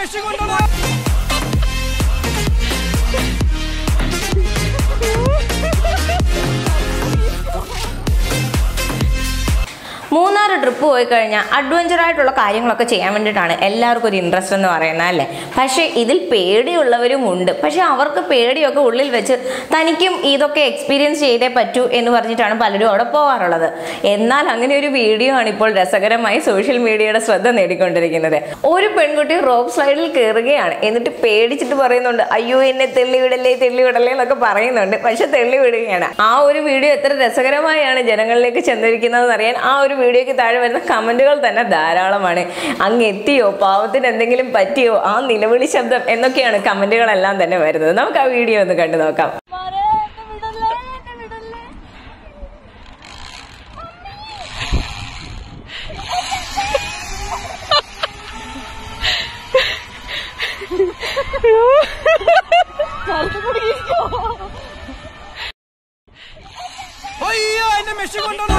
machine കൊണ്ടുവന്നോ Munnar trip പോയി കഴിഞ്ഞാൽ adventure ആയിട്ടുള്ള കാര്യങ്ങളൊക്കെ ചെയ്യാൻ വേണ്ടിയിട്ടാണ് എല്ലാവർക്കും ഒരു ഇൻട്രസ്റ്റ് എന്ന് പറയുന്നത് അല്ലേ പക്ഷേ ഇതിൽ പേടിയുള്ളവരും ഉണ്ട് പക്ഷേ അവർക്ക് പേടിയൊക്കെ ഉള്ളിൽ വെച്ച് തനിക്കും ഇതൊക്കെ എക്സ്പീരിയൻസ് ചെയ്തേ പറ്റൂ എന്ന് പറഞ്ഞിട്ടാണ് പലരും അവിടെ പോകാറുള്ളത് എന്നാൽ അങ്ങനെ ഒരു വീഡിയോ ആണ് ഇപ്പോൾ രസകരമായി സോഷ്യൽ മീഡിയയുടെ ശ്രദ്ധ നേടിക്കൊണ്ടിരിക്കുന്നത് ഒരു പെൺകുട്ടി റോപ്പ് സ്ലൈഡിൽ കയറുകയാണ് എന്നിട്ട് പേടിച്ചിട്ട് പറയുന്നുണ്ട് അയ്യോ എന്നെ തെള്ളിവിടല്ലേ തെള്ളിവിടല്ലേ എന്നൊക്കെ പറയുന്നുണ്ട് പക്ഷെ തെള്ളിവിടുകയാണ് ആ ഒരു വീഡിയോ എത്ര രസകരമായാണ് ജനങ്ങളിലേക്ക് ചെന്നിരിക്കുന്നതെന്ന് അറിയാൻ ആ ഒരു വീഡിയോയ്ക്ക് താഴെ വരുന്ന കമന്റുകൾ തന്നെ ധാരാളമാണ് അങ്ങ് എത്തിയോ പാവത്തിന് എന്തെങ്കിലും പറ്റിയോ ആ നിലവിളി ശബ്ദം എന്നൊക്കെയാണ് കമന്റുകളെല്ലാം തന്നെ വരുന്നത് നമുക്ക് ആ വീഡിയോ ഒന്ന് കണ്ടു നോക്കാം അയ്യോ എന്റെ മെഷീൻ കൊണ്ടുവന്നോ